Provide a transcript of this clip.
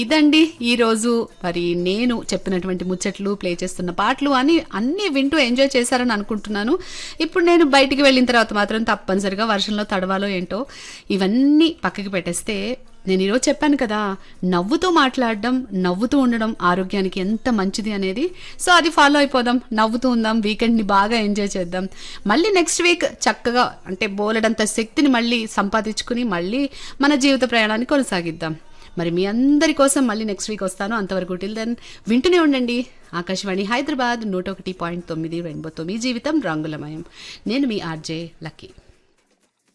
ఇదండి ఈ రోజు మరి నేను చెప్పినటువంటి ముచ్చట్లు ప్లే చేస్తున్న పాటలు అని అన్ని వింటూ ఎంజాయ్ చేశారని అనుకుంటున్నాను ఇప్పుడు నేను బయటికి వెళ్ళిన తర్వాత మాత్రం తప్పనిసరిగా వర్షంలో తడవాలో ఏంటో ఇవన్నీ పక్కకి పెట్టేస్తే నేను ఈరోజు చెప్పాను కదా నవ్వుతూ మాట్లాడడం నవ్వుతూ ఉండడం ఆరోగ్యానికి ఎంత మంచిది అనేది సో అది ఫాలో అయిపోదాం నవ్వుతూ ఉందాం వీకెండ్ని బాగా ఎంజాయ్ చేద్దాం మళ్ళీ నెక్స్ట్ వీక్ చక్కగా అంటే బోలెడంత శక్తిని మళ్ళీ సంపాదించుకుని మళ్ళీ మన జీవిత ప్రయాణాన్ని కొనసాగిద్దాం మరి మీ అందరి కోసం మళ్ళీ నెక్స్ట్ వీక్ వస్తాను అంతవరకు టిల్ దెన్ వింటూనే ఉండండి ఆకాశవాణి హైదరాబాద్ నూట ఒకటి పాయింట్ తొమ్మిది రెయిన్బోతో మీ జీవితం రంగులమయం నేను మీ ఆర్జే లక్కీ